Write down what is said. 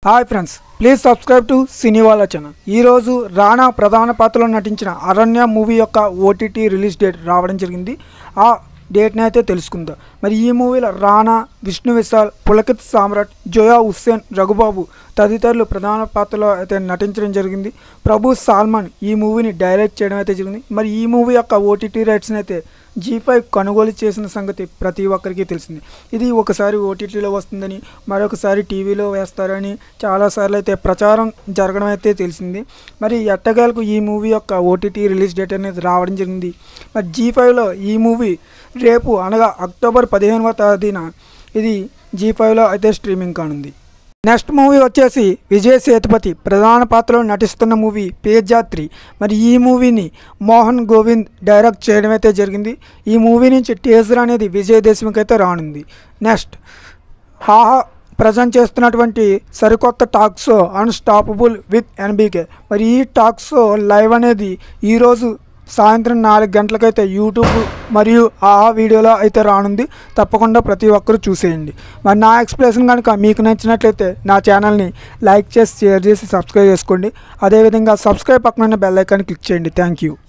hi friends please subscribe to Cinewala channel ఈరోజు రాణా ప్రధాన పాత్రలో నటించిన అరణ్య మూవీ యొక్క ఓటీటీ రిలీజ్ డేట్ రావడం జరిగింది ఆ డేట్ని అయితే తెలుసుకుందాం మరి ఈ మూవీలో రాణా విష్ణు విశాల్ పులకిత్ సామ్రాట్ జోయా హుస్సేన్ రఘుబాబు తదితరులు ప్రధాన పాత్రలో అయితే నటించడం జరిగింది ప్రభు సాల్మాన్ ఈ మూవీని డైరెక్ట్ చేయడం అయితే జరిగింది మరి ఈ మూవీ యొక్క ఓటీటీ రైట్స్ని అయితే జీ ఫైవ్ కొనుగోలు చేసిన సంగతి ప్రతి ఒక్కరికి తెలిసింది ఇది ఒకసారి ఓటీటీలో వస్తుందని మరొకసారి టీవీలో వేస్తారని చాలాసార్లు అయితే ప్రచారం జరగడం అయితే తెలిసింది మరి ఎట్టగాలకు ఈ మూవీ యొక్క ఓటీటీ రిలీజ్ డేట్ అనేది రావడం జరిగింది మరి జీ ఫైవ్లో ఈ మూవీ రేపు అనగా అక్టోబర్ పదిహేనవ తేదీన ఇది జీ ఫైవ్లో అయితే స్ట్రీమింగ్ కానుంది నెక్స్ట్ మూవీ వచ్చేసి విజయ్ సేతుపతి ప్రధాన పాత్రలో నటిస్తున్న మూవీ పేజాత్రి మరి ఈ మూవీని మోహన్ గోవింద్ డైరెక్ట్ చేయడం అయితే జరిగింది ఈ మూవీ నుంచి టేజర్ అనేది విజయ్ దేశముఖ్ అయితే రానుంది నెక్స్ట్ హాహా ప్రజెంట్ చేస్తున్నటువంటి సరికొత్త talk show unstoppable with NBK మరి ఈ టాక్ షో లైవ్ అనేది ఈరోజు సాయంత్రం నాలుగు గంటలకైతే యూట్యూబ్ మరియు ఆ వీడియోలో అయితే రానుంది తప్పకుండా ప్రతి ఒక్కరూ చూసేయండి మరి నా ఎక్స్ప్లెనేషన్ కనుక మీకు నచ్చినట్లయితే నా ఛానల్ని లైక్ చేసి షేర్ చేసి సబ్స్క్రైబ్ చేసుకోండి అదేవిధంగా సబ్స్క్రైబ్ పక్కన బెల్ ఐకాన్ క్లిక్ చేయండి థ్యాంక్ యూ